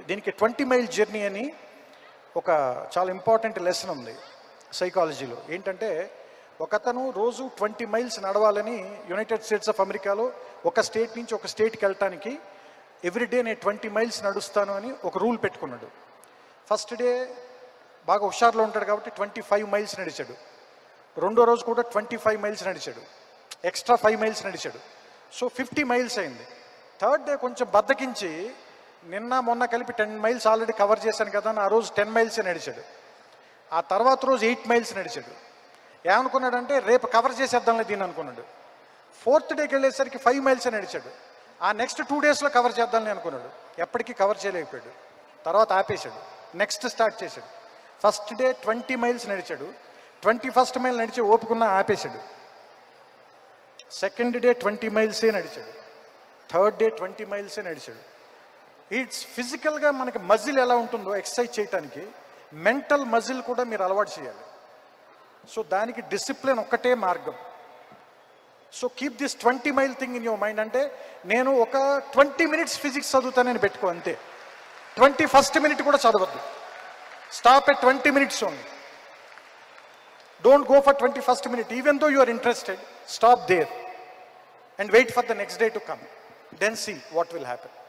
దీనికి twenty mile journey అని ఒక చాలా ఇంపార్టెంట్ లెసన్ ఉంది సైకాలజీలో ఏంటంటే ఒకతను రోజు ట్వంటీ మైల్స్ నడవాలని యునైటెడ్ స్టేట్స్ ఆఫ్ అమెరికాలో ఒక స్టేట్ నుంచి ఒక స్టేట్కి వెళ్ళటానికి ఎవ్రీడే నేను ట్వంటీ మైల్స్ నడుస్తాను అని ఒక రూల్ పెట్టుకున్నాడు ఫస్ట్ డే బాగా హుషారులో ఉంటాడు కాబట్టి ట్వంటీ ఫైవ్ మైల్స్ నడిచాడు రెండో రోజు కూడా ట్వంటీ ఫైవ్ మైల్స్ నడిచాడు ఎక్స్ట్రా ఫైవ్ మైల్స్ నడిచాడు సో ఫిఫ్టీ మైల్స్ అయింది థర్డ్ డే కొంచెం బద్దకించి నిన్న మొన్న కలిపి టెన్ మైల్స్ ఆల్రెడీ కవర్ చేశాను కదా అని ఆ రోజు టెన్ మైల్సే నడిచాడు ఆ తర్వాత రోజు ఎయిట్ మైల్స్ నడిచాడు ఏమనుకున్నాడంటే రేపు కవర్ చేసేద్దాంలే దీన్ని అనుకున్నాడు ఫోర్త్ డేకి వెళ్ళేసరికి ఫైవ్ మైల్స్ నడిచాడు ఆ నెక్స్ట్ టూ డేస్లో కవర్ చేద్దామని అనుకున్నాడు ఎప్పటికీ కవర్ చేయలేకపోయాడు తర్వాత ఆపేశాడు నెక్స్ట్ స్టార్ట్ చేశాడు ఫస్ట్ డే ట్వంటీ మైల్స్ నడిచాడు ట్వంటీ ఫస్ట్ మైల్ నడిచి ఓపుకున్న ఆపేశాడు సెకండ్ డే ట్వంటీ మైల్సే నడిచాడు థర్డ్ డే ట్వంటీ మైల్సే నడిచాడు ఇట్స్ ఫిజికల్గా మనకి మజిల్ ఎలా ఉంటుందో ఎక్సర్సైజ్ చేయడానికి మెంటల్ మజిల్ కూడా మీరు అలవాటు చేయాలి సో దానికి డిసిప్లిన్ ఒక్కటే మార్గం so keep this twenty mile thing in your mind అంటే నేను ఒక ట్వంటీ మినిట్స్ ఫిజిక్స్ చదువుతానని పెట్టుకో అంతే ట్వంటీ ఫస్ట్ మినిట్ కూడా చదవద్దు stop at twenty minutes only don't go for twenty first minute even though you are interested stop there and wait for the next day to come then see what will happen